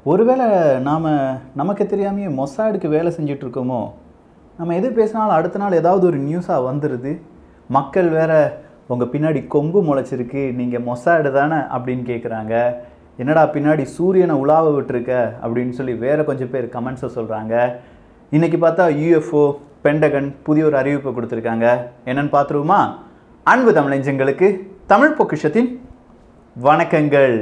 ஒருவேளை நாம் நமக்கு தெரியாமையே மொசாடுக்கு வேலை செஞ்சுட்டு இருக்கோமோ நம்ம எது பேசினாலும் அடுத்த நாள் ஏதாவது ஒரு நியூஸாக வந்துடுது மக்கள் வேற உங்கள் பின்னாடி கொம்பு முளைச்சிருக்கு நீங்கள் மொசாடு தானே அப்படின்னு கேட்குறாங்க என்னடா பின்னாடி சூரியனை உலாவ விட்டுருக்க அப்படின்னு சொல்லி வேற கொஞ்சம் பேர் கமெண்ட்ஸை சொல்கிறாங்க இன்னைக்கு பார்த்தா யூஎஃப்ஓ பெண்டகன் புதிய ஒரு அறிவிப்பை கொடுத்துருக்காங்க என்னன்னு பார்த்துருவோமா அன்பு தமிழஞ்சங்களுக்கு தமிழ் பொக்கிஷத்தின் வணக்கங்கள்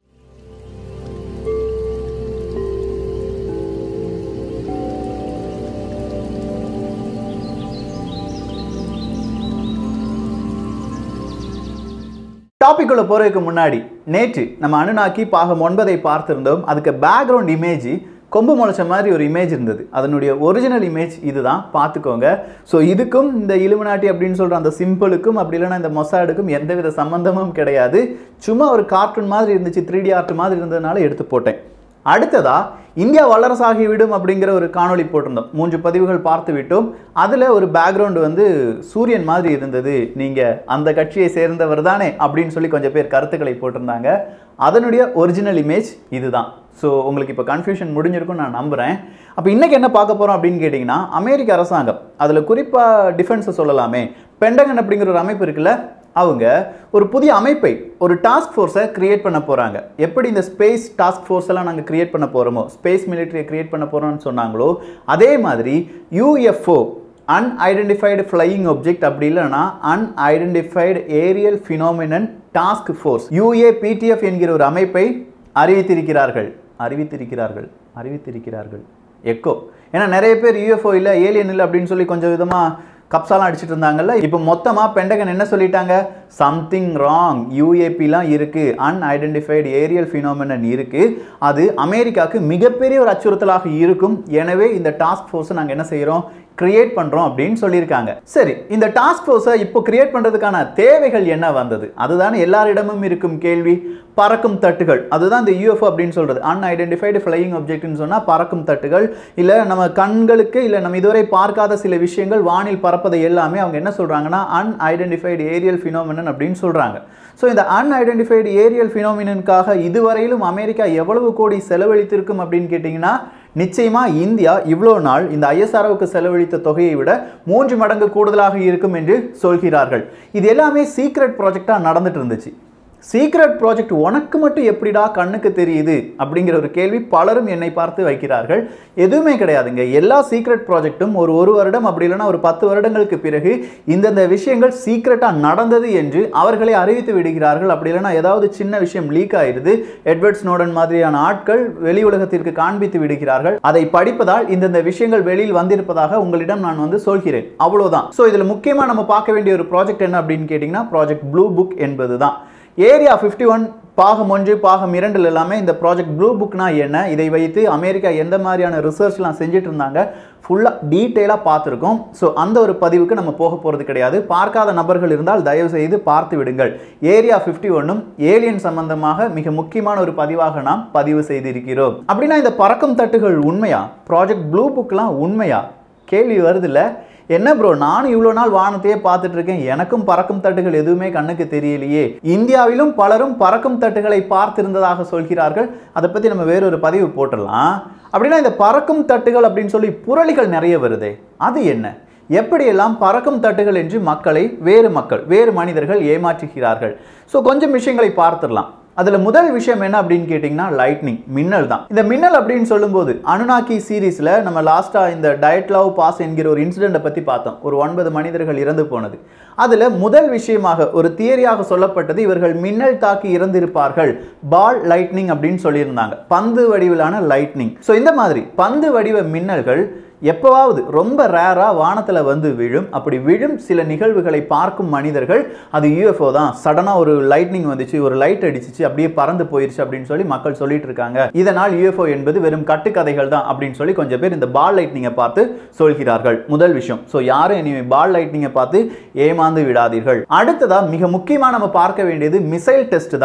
டாபிக் உள்ள போறதுக்கு முன்னாடி நேற்று நம்ம அணுநாக்கி பாகம் ஒன்பதை பார்த்திருந்தோம் அதுக்கு பேக்ரவுண்ட் இமேஜ் கொம்பு முளைச்ச மாதிரி ஒரு இமேஜ் இருந்தது அதனுடைய ஒரிஜினல் இமேஜ் இதுதான் பார்த்துக்கோங்க ஸோ இதுக்கும் இந்த இலுமினாட்டி அப்படின்னு சொல்கிற அந்த சிம்பிளுக்கும் அப்படி இல்லைன்னா இந்த மொசாடுக்கும் எந்தவித சம்பந்தமும் கிடையாது சும்மா ஒரு கார்ட்டூன் மாதிரி இருந்துச்சு த்ரீ டி ஆர்ட் மாதிரி இருந்ததுனால எடுத்து போட்டேன் அடுத்ததா இந்தியா வல்லரசாகிவிடும் அப்படிங்கிற ஒரு காணொளி போட்டிருந்தோம் மூன்று பதிவுகள் பார்த்து விட்டோம் அதில் ஒரு பேக்ரவுண்டு வந்து சூரியன் மாதிரி இருந்தது நீங்கள் அந்த கட்சியை சேர்ந்தவர் தானே அப்படின்னு சொல்லி கொஞ்சம் பேர் கருத்துக்களை போட்டிருந்தாங்க அதனுடைய ஒரிஜினல் இமேஜ் இதுதான் ஸோ உங்களுக்கு இப்போ கன்ஃபியூஷன் முடிஞ்சிருக்கும்னு நான் நம்புகிறேன் அப்போ இன்றைக்கி என்ன பார்க்க போகிறோம் அப்படின்னு கேட்டிங்கன்னா அமெரிக்க அரசாங்கம் அதில் குறிப்பாக டிஃபென்ஸை சொல்லலாமே பெண்டகன் அப்படிங்கிற ஒரு அமைப்பு இருக்குல்ல அவங்க ஒரு புதிய அமைப்பை ஒரு டாஸ்க் ஃபோர்ஸை கிரியேட் பண்ண போகிறாங்க எப்படி இந்த ஸ்பேஸ் டாஸ்க் ஃபோர்ஸ் எல்லாம் நாங்கள் கிரியேட் பண்ண போகிறோமோ ஸ்பேஸ் மிலிட்டரியை கிரியேட் பண்ண போகிறோம்னு சொன்னாங்களோ அதே மாதிரி யூஎஃப்ஓ அன்ஐடென்டிஃபைடு ஃப்ளையிங் ஆப்ஜெக்ட் அப்படி இல்லைன்னா unidentified aerial phenomenon task force UAPTF என்கிற ஒரு அமைப்பை அறிவித்திருக்கிறார்கள் அறிவித்திருக்கிறார்கள் அறிவித்திருக்கிறார்கள் எக்கோ ஏன்னா நிறைய பேர் யூஎஃப்ஓ இல்லை ஏலியன் இல்லை அப்படின்னு சொல்லி கொஞ்சம் விதமாக கப்ஸாலாம் அடிச்சிட்டு இருந்தாங்கல்ல இப்போ மொத்தமாக பெண்டகன் என்ன சொல்லிட்டாங்க சம்திங் ராங் யூஏபிலாம் இருக்குது அன்ஐடென்டிஃபைடு ஏரியல் ஃபினோமினன் இருக்குது அது அமெரிக்காவுக்கு மிகப்பெரிய ஒரு அச்சுறுத்தலாக இருக்கும் எனவே இந்த டாஸ்க் ஃபோர்ஸை நாங்கள் என்ன செய்கிறோம் கிரியேட் பண்ணுறோம் அப்படின்னு சொல்லியிருக்காங்க சரி இந்த டாஸ்க் ஃபோர்ஸை இப்போ கிரியேட் பண்ணுறதுக்கான தேவைகள் என்ன வந்தது அதுதான் எல்லாரிடமும் இருக்கும் கேள்வி பறக்கும் தட்டுகள் அதுதான் இந்த யூஎஃப்ஓ அப்படின்னு சொல்கிறது அன்ஐடென்டிஃபைடு ஃப்ளையிங் ஆப்ஜெக்ட்னு சொன்னால் பறக்கும் தட்டுகள் இல்லை நம்ம கண்களுக்கு இல்லை நம்ம இதுவரை பார்க்காத சில விஷயங்கள் வானில் பறப்பதை எல்லாமே அவங்க என்ன சொல்கிறாங்கன்னா அன்ஐடென்டிஃபைடு ஏரியல் ஃபினோமினன் அப்படின்னு சொல்கிறாங்க ஸோ இந்த அன்ஐடென்டிஃபைடு ஏரியல் ஃபினோமினனுக்காக இதுவரையிலும் அமெரிக்கா எவ்வளவு கோடி செலவழித்திருக்கும் அப்படின்னு கேட்டிங்கன்னா நிச்சயமாக இந்தியா இவ்வளோ நாள் இந்த ஐஎஸ்ஆர்ஓக்கு செலவழித்த தொகையை விட மூன்று மடங்கு கூடுதலாக இருக்கும் என்று சொல்கிறார்கள் இது எல்லாமே சீக்ரெட் ப்ராஜெக்டாக நடந்துட்டு இருந்துச்சு சீக்ரெட் ப்ராஜெக்ட் உனக்கு மட்டும் எப்படிடா கண்ணுக்கு தெரியுது அப்படிங்கிற ஒரு கேள்வி பலரும் என்னை பார்த்து வைக்கிறார்கள் எதுவுமே கிடையாதுங்க எல்லா சீக்ரெட் ப்ராஜெக்ட்டும் ஒரு ஒரு வருடம் அப்படி இல்லைன்னா ஒரு பத்து வருடங்களுக்கு பிறகு இந்தந்த விஷயங்கள் சீக்ரெட்டாக நடந்தது என்று அவர்களே அறிவித்து விடுகிறார்கள் அப்படி இல்லைன்னா ஏதாவது சின்ன விஷயம் லீக் ஆயிடுது எட்வர்ட் ஸ்னோடன் மாதிரியான ஆட்கள் வெளி உலகத்திற்கு காண்பித்து விடுகிறார்கள் அதை படிப்பதால் இந்தந்த விஷயங்கள் வெளியில் வந்திருப்பதாக உங்களிடம் நான் வந்து சொல்கிறேன் அவ்வளோதான் ஸோ இதில் முக்கியமாக நம்ம பார்க்க வேண்டிய ஒரு ப்ராஜெக்ட் என்ன அப்படின்னு கேட்டிங்கன்னா ப்ராஜெக்ட் ப்ளூ புக் என்பது தான் ஏரியா ஃபிஃப்டி ஒன் பாகம் ஒன்று பாகம் இரண்டில் எல்லாமே இந்த ப்ராஜெக்ட் ப்ளூ புக்னா என்ன இதை வைத்து அமெரிக்கா எந்த மாதிரியான ரிசர்ச்லாம் செஞ்சுட்டு இருந்தாங்க ஃபுல்லாக டீட்டெயிலாக பார்த்துருக்கோம் ஸோ அந்த ஒரு பதிவுக்கு நம்ம போக போகிறது கிடையாது பார்க்காத நபர்கள் இருந்தால் தயவு செய்து பார்த்து விடுங்கள் ஏரியா ஃபிஃப்டி ஒன்னும் ஏலியன் சம்பந்தமாக மிக முக்கியமான ஒரு பதிவாக நாம் பதிவு செய்திருக்கிறோம் அப்படின்னா இந்த பறக்கும் தட்டுகள் உண்மையா ப்ராஜெக்ட் ப்ளூ புக்லாம் உண்மையா கேள்வி வருதுல்ல என்ன ப்ரோ நானும் இவ்வளோ நாள் வானத்தையே பார்த்துட்டு இருக்கேன் எனக்கும் பறக்கும் தட்டுகள் எதுவுமே கண்ணுக்கு தெரியலையே இந்தியாவிலும் பலரும் பறக்கும் தட்டுகளை பார்த்திருந்ததாக சொல்கிறார்கள் அதை பற்றி நம்ம வேறொரு பதிவு போட்டுடலாம் அப்படின்னா இந்த பறக்கும் தட்டுகள் அப்படின்னு சொல்லி புரளிகள் நிறைய வருதே அது என்ன எப்படியெல்லாம் பறக்கும் தட்டுகள் என்று மக்களை வேறு மக்கள் வேறு மனிதர்கள் ஏமாற்றுகிறார்கள் ஸோ கொஞ்சம் விஷயங்களை பார்த்துடலாம் அதில் முதல் விஷயம் என்ன அப்படின்னு கேட்டிங்கன்னா லைட்னிங் மின்னல் தான் இந்த மின்னல் அப்படின்னு சொல்லும்போது அனுநாக்கி சீரீஸில் நம்ம லாஸ்ட்டாக இந்த டயட் லவ் பாஸ் என்கிற ஒரு இன்சிடெண்ட்டை பற்றி பார்த்தோம் ஒரு ஒன்பது மனிதர்கள் இறந்து போனது அதில் முதல் விஷயமாக ஒரு தியரியாக சொல்லப்பட்டது இவர்கள் மின்னல் தாக்கி இறந்திருப்பார்கள் பால் லைட்னிங் அப்படின்னு சொல்லியிருந்தாங்க பந்து வடிவிலான லைட்னிங் ஸோ இந்த மாதிரி பந்து வடிவ மின்னல்கள் எப்போவாவது ரொம்ப ரேராக வானத்தில் வந்து விழும் அப்படி விழும் சில நிகழ்வுகளை பார்க்கும் மனிதர்கள் அது யூஎஃப்ஓ தான் சடனாக ஒரு லைட்னிங் வந்துச்சு ஒரு லைட் அடிச்சிச்சு அப்படியே பறந்து போயிருச்சு அப்படின்னு சொல்லி மக்கள் சொல்லிட்டு இருக்காங்க இதனால் யூஎஃப்ஓ என்பது வெறும் கட்டுக்கதைகள் தான் அப்படின்னு சொல்லி கொஞ்சம் பேர் இந்த பால் லைட்னிங்கை பார்த்து சொல்கிறார்கள் முதல் விஷயம் ஸோ யாரும் இனிமேல் பால் லைட்னிங்கை பார்த்து ஏமாந்து விடாதீர்கள் அடுத்ததா மிக முக்கியமாக நம்ம பார்க்க வேண்டியது மிசைல் டெஸ்ட் தான்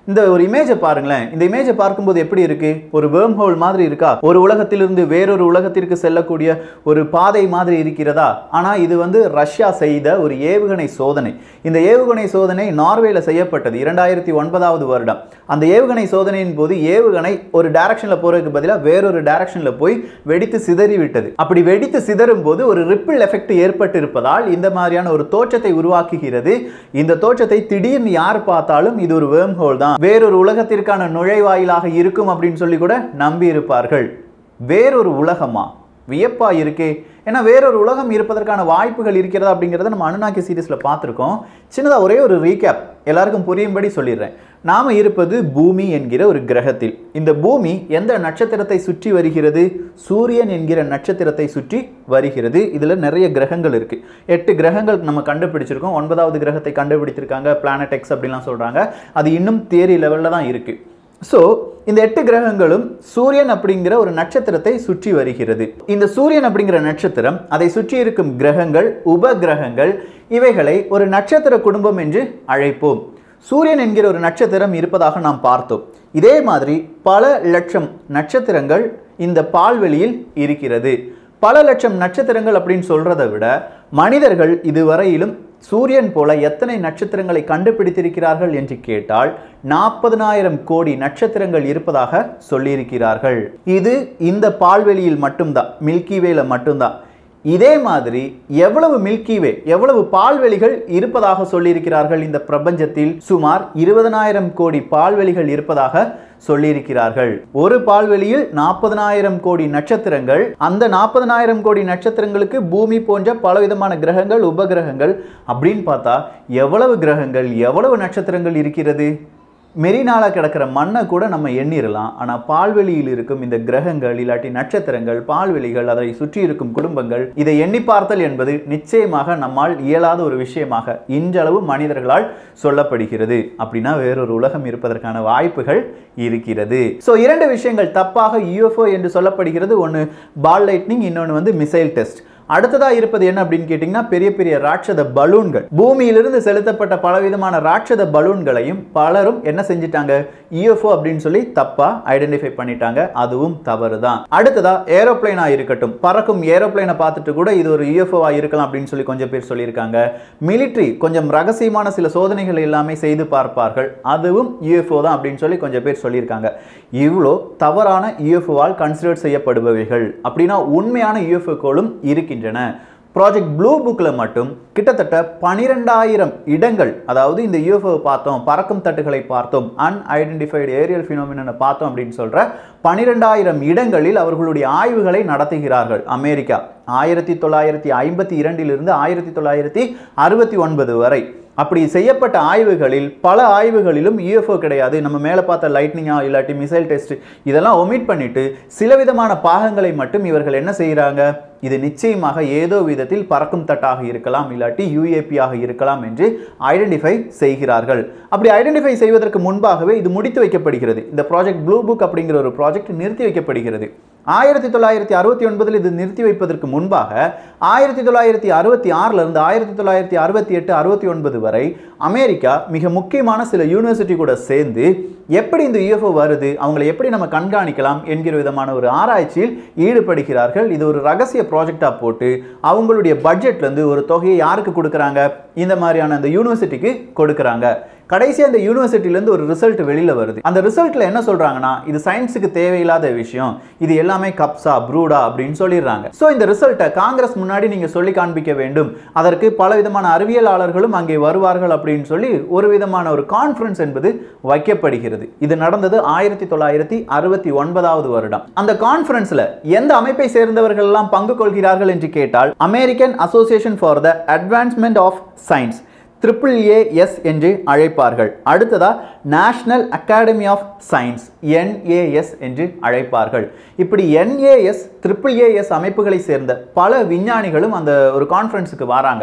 இந்த ஒரு இமேஜை பாருங்களேன் இந்த இமேஜை பார்க்கும்போது எப்படி இருக்கு ஒரு வேர்ம் ஹோல் மாதிரி இருக்கா ஒரு உலகத்திலிருந்து வேறொரு உலகத்திற்கு செல்லக்கூடிய ஒரு பாதை மாதிரி இருக்கிறதா ஆனா இது வந்து ரஷ்யா செய்த ஒரு ஏவுகணை சோதனை இந்த ஏவுகணை சோதனை நார்வேல செய்யப்பட்டது இரண்டாயிரத்தி ஒன்பதாவது வருடம் அந்த ஏவுகணை சோதனையின் போது ஏவுகணை ஒரு டைரக்ஷன்ல போறதுக்கு பதிலாக வேறொரு டைரக்ஷன்ல போய் வெடித்து சிதறி விட்டது அப்படி வெடித்து சிதறும் போது ஒரு ரிப்பிள் எஃபெக்ட் ஏற்பட்டு இருப்பதால் இந்த மாதிரியான ஒரு தோற்றத்தை உருவாக்குகிறது இந்த தோற்றத்தை திடீர்னு யார் பார்த்தாலும் இது ஒரு வேர்ம் ஹோல் தான் வேறொரு உலகத்திற்கான நுழைவாயிலாக இருக்கும் அப்படின்னு சொல்லி கூட நம்பி இருப்பார்கள் வேறொரு உலகமா வியப்பா இருக்கே ஏன்னா வேறொரு உலகம் இருப்பதற்கான வாய்ப்புகள் இருக்கிறதா அப்படிங்கிறத நம்ம அனுநாக்கி சீரீஸில் பார்த்துருக்கோம் சின்னதாக ஒரே ஒரு ரீகேப் எல்லாருக்கும் புரியும்படி சொல்லிடுறேன் நாம இருப்பது பூமி என்கிற ஒரு கிரகத்தில் இந்த பூமி எந்த நட்சத்திரத்தை சுற்றி வருகிறது சூரியன் என்கிற நட்சத்திரத்தை சுற்றி வருகிறது இதில் நிறைய கிரகங்கள் இருக்கு எட்டு கிரகங்கள் நம்ம கண்டுபிடிச்சிருக்கோம் ஒன்பதாவது கிரகத்தை கண்டுபிடிச்சிருக்காங்க பிளானட் எக்ஸ் அப்படிலாம் சொல்றாங்க அது இன்னும் தியரி லெவலில் தான் இருக்கு ஸோ இந்த எட்டு கிரகங்களும் சூரியன் அப்படிங்கிற ஒரு நட்சத்திரத்தை சுற்றி வருகிறது இந்த சூரியன் அப்படிங்கிற நட்சத்திரம் அதை சுற்றி இருக்கும் கிரகங்கள் உப கிரகங்கள் இவைகளை ஒரு நட்சத்திர குடும்பம் என்று அழைப்போம் சூரியன் என்கிற ஒரு நட்சத்திரம் இருப்பதாக நாம் பார்த்தோம் இதே மாதிரி பல லட்சம் நட்சத்திரங்கள் இந்த பால்வெளியில் இருக்கிறது பல லட்சம் நட்சத்திரங்கள் அப்படின்னு சொல்றதை விட மனிதர்கள் இதுவரையிலும் சூரியன் போல எத்தனை நட்சத்திரங்களை கண்டுபிடித்திருக்கிறார்கள் என்று கேட்டால் நாற்பதனாயிரம் கோடி நட்சத்திரங்கள் இருப்பதாக சொல்லியிருக்கிறார்கள் இது இந்த பால்வெளியில் மட்டும்தான் மில்கி வேல மட்டும்தான் இதே மாதிரி எவ்வளவு மில்கி வே எவ்வளவு பால்வெளிகள் இருப்பதாக சொல்லியிருக்கிறார்கள் இந்த பிரபஞ்சத்தில் சுமார் இருபதனாயிரம் கோடி பால்வெளிகள் இருப்பதாக சொல்லியிருக்கிறார்கள் ஒரு பால்வெளியில் நாற்பதனாயிரம் கோடி நட்சத்திரங்கள் அந்த நாற்பதனாயிரம் கோடி நட்சத்திரங்களுக்கு பூமி போன்ற பலவிதமான கிரகங்கள் உபகிரகங்கள் அப்படின்னு பார்த்தா எவ்வளவு கிரகங்கள் எவ்வளவு நட்சத்திரங்கள் இருக்கிறது மெரினால கிடக்கிற மண்ணை கூட நம்ம எண்ணிரலாம் ஆனால் பால்வெளியில் இருக்கும் இந்த கிரகங்கள் இல்லாட்டி நட்சத்திரங்கள் பால்வெளிகள் அதை சுற்றி இருக்கும் குடும்பங்கள் இதை எண்ணி பார்த்தல் என்பது நிச்சயமாக நம்மால் இயலாத ஒரு விஷயமாக இன்றளவு மனிதர்களால் சொல்லப்படுகிறது அப்படின்னா வேறொரு உலகம் இருப்பதற்கான வாய்ப்புகள் இருக்கிறது ஸோ இரண்டு விஷயங்கள் தப்பாக யூஎஃப்ஓ என்று சொல்லப்படுகிறது ஒன்று பால் லைட்னிங் இன்னொன்று வந்து மிசைல் டெஸ்ட் அடுத்ததா இருப்பது என்ன அப்படின்னு கேட்டிங்கன்னா பெரிய பெரிய ராட்சத பலூன்கள் பூமியிலிருந்து செலுத்தப்பட்ட பலவிதமான ராட்சத பலூன்களையும் பலரும் என்ன செஞ்சிட்டாங்க யூஎஃப்ஓ அப்படின்னு சொல்லி தப்பா ஐடென்டிஃபை பண்ணிட்டாங்க அதுவும் தவறு தான் அடுத்ததா ஏரோப்ளைனா இருக்கட்டும் பறக்கும் ஏரோப்ளைனை பார்த்துட்டு கூட இது ஒரு யூஎஃப்ஓவா இருக்கலாம் அப்படின்னு சொல்லி கொஞ்சம் பேர் சொல்லியிருக்காங்க மிலிட்ரி கொஞ்சம் ரகசியமான சில சோதனைகள் எல்லாமே செய்து பார்ப்பார்கள் அதுவும் யூஎஃப்ஓ தான் அப்படின்னு சொல்லி கொஞ்சம் பேர் சொல்லியிருக்காங்க இவ்வளோ தவறான யூஎஃப்ஓவால் கன்சிடர் செய்யப்படுபவைகள் அப்படின்னா உண்மையான யூஎஃப்ஓக்களும் இருக்கின்றன ப்ராஜெக்ட் ப்ளூ புக்கில் மட்டும் கிட்டத்தட்ட பனிரெண்டாயிரம் இடங்கள் அதாவது இந்த யூஎஃப்ஓ பார்த்தோம் பறக்கும் தட்டுகளை பார்த்தோம் அன்ஐடென்டிஃபைடு ஏரியல் ஃபினோமினனை பார்த்தோம் அப்படின்னு சொல்ற பனிரெண்டாயிரம் இடங்களில் அவர்களுடைய ஆய்வுகளை நடத்துகிறார்கள் அமெரிக்கா ஆயிரத்தி தொள்ளாயிரத்தி ஐம்பத்தி இரண்டிலிருந்து ஆயிரத்தி தொள்ளாயிரத்தி அறுபத்தி ஒன்பது வரை அப்படி செய்யப்பட்ட ஆய்வுகளில் பல ஆய்வுகளிலும் யூஎஃப்ஓ கிடையாது நம்ம மேலே பார்த்த லைட்னிங்கா இல்லாட்டி மிசைல் டெஸ்ட் இதெல்லாம் ஒமிட் பண்ணிட்டு சில விதமான பாகங்களை மட்டும் இவர்கள் என்ன செய்கிறாங்க இது நிச்சயமாக ஏதோ விதத்தில் பறக்கும் தட்டாக இருக்கலாம் இல்லாட்டி யூஏபியாக இருக்கலாம் என்று ஐடென்டிஃபை செய்கிறார்கள் அப்படி ஐடென்டிஃபை செய்வதற்கு முன்பாகவே இது முடித்து வைக்கப்படுகிறது இந்த ப்ராஜெக்ட் ப்ளூ புக் அப்படிங்கிற ஒரு ப்ராஜெக்ட் நிறுத்தி வைக்கப்படுகிறது ஆயிரத்தி தொள்ளாயிரத்தி அறுபத்தி ஒன்பதில் இது நிறுத்தி வைப்பதற்கு முன்பாக ஆயிரத்தி தொள்ளாயிரத்தி அறுபத்தி ஆறுல இருந்து ஆயிரத்தி தொள்ளாயிரத்தி அறுபத்தி எட்டு அறுபத்தி ஒன்பது வரை அமெரிக்கா மிக முக்கியமான சில யூனிவர்சிட்டி கூட சேர்ந்து எப்படி இந்த யூஎஃப்ஓ வருது அவங்களை எப்படி நம்ம கண்காணிக்கலாம் என்கிற விதமான ஒரு ஆராய்ச்சியில் ஈடுபடுகிறார்கள் இது ஒரு ரகசிய ப்ராஜெக்டாக போட்டு அவங்களுடைய பட்ஜெட்லேருந்து ஒரு தொகையை யாருக்கு கொடுக்குறாங்க இந்த மாதிரியான அந்த யூனிவர்சிட்டிக்கு கொடுக்குறாங்க கடைசியாக இந்த யூனிவர்சிட்டிலேருந்து ஒரு ரிசல்ட் வெளியில் வருது அந்த ரிசல்ட்டில் என்ன சொல்கிறாங்கன்னா இது சயின்ஸுக்கு தேவையில்லாத விஷயம் இது எல்லாமே கப்ஸா ப்ரூடா அப்படின்னு சொல்லிடுறாங்க ஸோ இந்த ரிசல்ட்டை காங்கிரஸ் முன்னாடி நீங்கள் சொல்லி காண்பிக்க வேண்டும் அதற்கு பல விதமான அறிவியலாளர்களும் அங்கே வருவார்கள் அப்படின்னு சொல்லி ஒரு விதமான ஒரு கான்ஃபரன்ஸ் என்பது வைக்கப்படுகிறது இது நடந்தது ஆயிரத்தி தொள்ளாயிரத்தி அறுபத்தி ஒன்பதாவது வருடம் அந்த கான்ஃபரன்ஸ்ல எந்த அமைப்பை சேர்ந்தவர்கள் எல்லாம் பங்கு கொள்கிறார்கள் என்று கேட்டால் American association for the advancement of science triple AS என்று அழைப்பார்கள் அடுத்ததா national academy of science NAS என்று அழைப்பார்கள் இப்படி என்ஏஎஸ் ட்ரிபிள் ஏஎஸ் அமைப்புகளை சேர்ந்த பல விஞ்ஞானிகளும் அந்த ஒரு கான்ஃபரன்ஸுக்கு வராங்க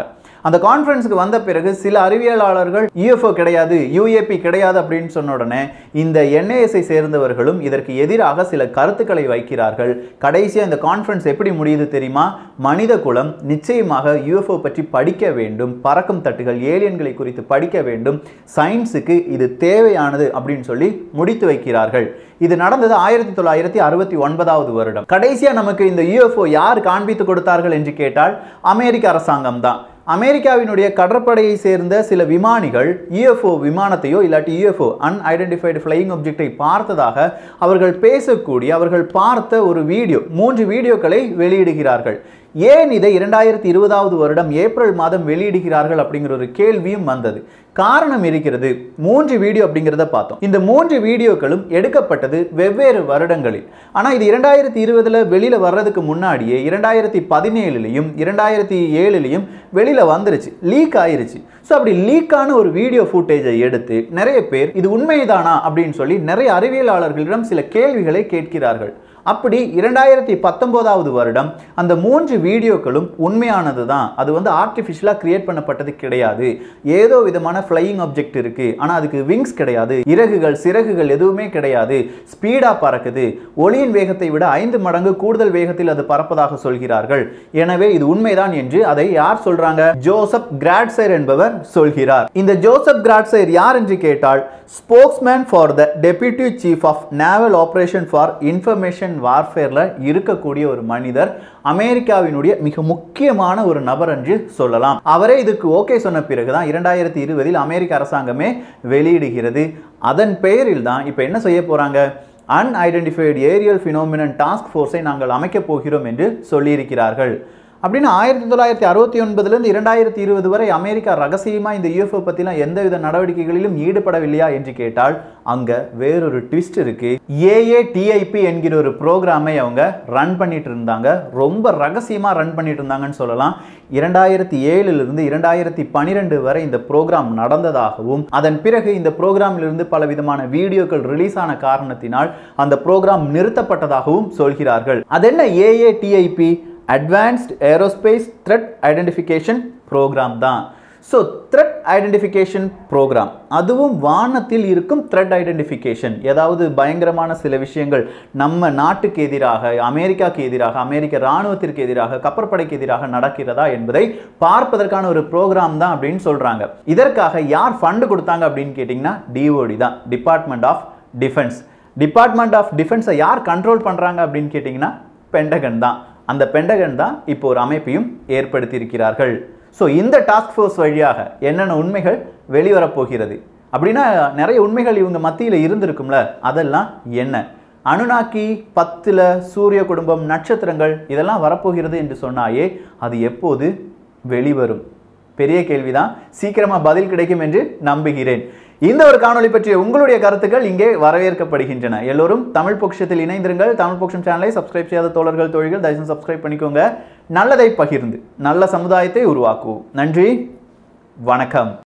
அந்த கான்ஃபரன்ஸுக்கு வந்த பிறகு சில அறிவியலாளர்கள் யூஎஃப்ஓ கிடையாது யூஏபி கிடையாது அப்படின்னு சொன்ன உடனே இந்த என்ஏஎஸ்ஐ சேர்ந்தவர்களும் இதற்கு எதிராக சில கருத்துக்களை வைக்கிறார்கள் கடைசியாக இந்த கான்ஃபரன்ஸ் எப்படி முடியுது தெரியுமா மனித குலம் நிச்சயமாக யூஎஃப்ஓ பற்றி படிக்க வேண்டும் பறக்கும் தட்டுகள் ஏலியன்களை குறித்து படிக்க வேண்டும் சயின்ஸுக்கு இது தேவையானது அப்படின்னு சொல்லி முடித்து வைக்கிறார்கள் இது நடந்தது ஆயிரத்தி தொள்ளாயிரத்தி அறுபத்தி ஒன்பதாவது வருடம் கடைசியா நமக்கு இந்த யூஎஃப்ஓ யார் காண்பித்து கொடுத்தார்கள் என்று கேட்டால் அமெரிக்க அரசாங்கம் தான் அமெரிக்காவினுடைய கடற்படையை சேர்ந்த சில விமானிகள் யூஎஃப்ஓ விமானத்தையோ இல்லாட்டி யூஎஃப்ஓ அன்ஐடென்டிஃபைடு ஃப்ளையிங் ஆப்ஜெக்டை பார்த்ததாக அவர்கள் பேசக்கூடிய அவர்கள் பார்த்த ஒரு வீடியோ மூன்று வீடியோக்களை வெளியிடுகிறார்கள் ஏன் இதை இரண்டாயிரத்தி இருபதாவது வருடம் ஏப்ரல் மாதம் வெளியிடுகிறார்கள் அப்படிங்கிற ஒரு கேள்வியும் வந்தது காரணம் இருக்கிறது மூன்று வீடியோ அப்படிங்கிறத பார்த்தோம் இந்த மூன்று வீடியோக்களும் எடுக்கப்பட்டது வெவ்வேறு வருடங்களில் ஆனால் இது இரண்டாயிரத்தி இருபதுல வெளியில வர்றதுக்கு முன்னாடியே இரண்டாயிரத்தி பதினேழுலையும் இரண்டாயிரத்தி ஏழுலையும் வெளியில வந்துருச்சு லீக் ஆயிருச்சு ஸோ அப்படி லீக்கான ஒரு வீடியோ ஃபுட்டேஜை எடுத்து நிறைய பேர் இது உண்மைதானா அப்படின்னு சொல்லி நிறைய அறிவியலாளர்களிடம் சில கேள்விகளை கேட்கிறார்கள் அப்படி இரண்டாயிரத்தி பத்தொன்பதாவது வருடம் அந்த மூன்று வீடியோக்களும் உண்மையானது தான் அது வந்து ஆர்டிஃபிஷியலாக கிரியேட் பண்ணப்பட்டது கிடையாது ஏதோ விதமான ஃப்ளையிங் ஆப்ஜெக்ட் இருக்கு ஆனால் அதுக்கு விங்ஸ் கிடையாது இறகுகள் சிறகுகள் எதுவுமே கிடையாது ஸ்பீடாக பறக்குது ஒளியின் வேகத்தை விட ஐந்து மடங்கு கூடுதல் வேகத்தில் அது பறப்பதாக சொல்கிறார்கள் எனவே இது உண்மைதான் என்று அதை யார் சொல்றாங்க ஜோசப் கிராட்சைர் என்பவர் சொல்கிறார் இந்த ஜோசப் கிராட்சைர் யார் என்று கேட்டால் spokesman for the deputy chief of naval operation for information வார்ஃபேரில் இருக்கக்கூடிய ஒரு மனிதர் அமெரிக்காவினுடைய மிக முக்கியமான ஒரு நபர் என்று சொல்லலாம் அவரே இதுக்கு ஓகே சொன்ன பிறகுதான் இரண்டாயிரத்தி இருபதில் அமெரிக்க அரசாங்கமே வெளியிடுகிறது அதன் பெயரில் தான் இப்போ என்ன செய்ய போறாங்க அன்ஐடென்டிஃபைடு ஏரியல் ஃபினோமினன் டாஸ்க் ஃபோர்ஸை நாங்கள் அமைக்கப் போகிறோம் என்று சொல்லியிருக்கிறார்கள் அப்படின்னு ஆயிரத்தி தொள்ளாயிரத்தி அறுபத்தி ஒன்பதுலேருந்து இரண்டாயிரத்தி இருபது வரை அமெரிக்கா ரகசியமாக இந்த யூஎஃப்ஓ பற்றிலாம் எந்தவித நடவடிக்கைகளிலும் ஈடுபடவில்லையா என்று கேட்டால் அங்கே வேறொரு ட்விஸ்ட் இருக்கு ஏஏடிஐபி என்கிற ஒரு ப்ரோக்ராமை அவங்க ரன் பண்ணிட்டு இருந்தாங்க ரொம்ப ரகசியமாக ரன் பண்ணிட்டு இருந்தாங்கன்னு சொல்லலாம் இரண்டாயிரத்தி ஏழுலேருந்து இரண்டாயிரத்தி பனிரெண்டு வரை இந்த ப்ரோக்ராம் நடந்ததாகவும் அதன் பிறகு இந்த ப்ரோக்ராமிலிருந்து பல விதமான வீடியோக்கள் ரிலீஸ் ஆன காரணத்தினால் அந்த ப்ரோக்ராம் நிறுத்தப்பட்டதாகவும் சொல்கிறார்கள் அது என்ன AATIP advanced aerospace threat identification program தான் ஸோ த்ரெட் ஐடென்டிஃபிகேஷன் ப்ரோக்ராம் அதுவும் வானத்தில் இருக்கும் த்ரெட் ஐடென்டிஃபிகேஷன் ஏதாவது பயங்கரமான சில விஷயங்கள் நம்ம நாட்டுக்கு எதிராக அமெரிக்காவுக்கு எதிராக அமெரிக்க இராணுவத்திற்கு எதிராக கப்பற்படைக்கு எதிராக நடக்கிறதா என்பதை பார்ப்பதற்கான ஒரு ப்ரோக்ராம் தான் அப்படின்னு சொல்கிறாங்க இதற்காக யார் ஃபண்டு கொடுத்தாங்க அப்படின்னு கேட்டிங்கன்னா டிஓடி தான் department of defence department of டிஃபென்ஸை யார் கண்ட்ரோல் பண்ணுறாங்க அப்படின்னு கேட்டிங்கன்னா பெண்டகன் தான் அந்த பெண்டகன் தான் இப்போ ஒரு அமைப்பையும் ஏற்படுத்தியிருக்கிறார்கள் ஸோ இந்த டாஸ்க் ஃபோர்ஸ் வழியாக என்னென்ன உண்மைகள் வெளிவரப்போகிறது அப்படின்னா நிறைய உண்மைகள் இவங்க மத்தியில் இருந்திருக்கும்ல அதெல்லாம் என்ன அனுநாக்கி பத்தில் சூரிய குடும்பம் நட்சத்திரங்கள் இதெல்லாம் வரப்போகிறது என்று சொன்னாயே அது எப்போது வெளிவரும் பெரிய கேள்விதான் சீக்கிரமா பதில் கிடைக்கும் என்று நம்புகிறேன் இந்த ஒரு காணொளி பற்றிய உங்களுடைய கருத்துக்கள் இங்கே வரவேற்கப்படுகின்றன எல்லோரும் தமிழ் பொக்ஷத்தில் இணைந்திருங்கள் தமிழ் பொக்ஷம் சேனலை சப்ஸ்கிரைப் செய்யாத தோழர்கள் தோழிகள் தயவுசெய்து சப்ஸ்கிரைப் பண்ணிக்கோங்க நல்லதை பகிர்ந்து நல்ல சமுதாயத்தை உருவாக்குவோம் நன்றி வணக்கம்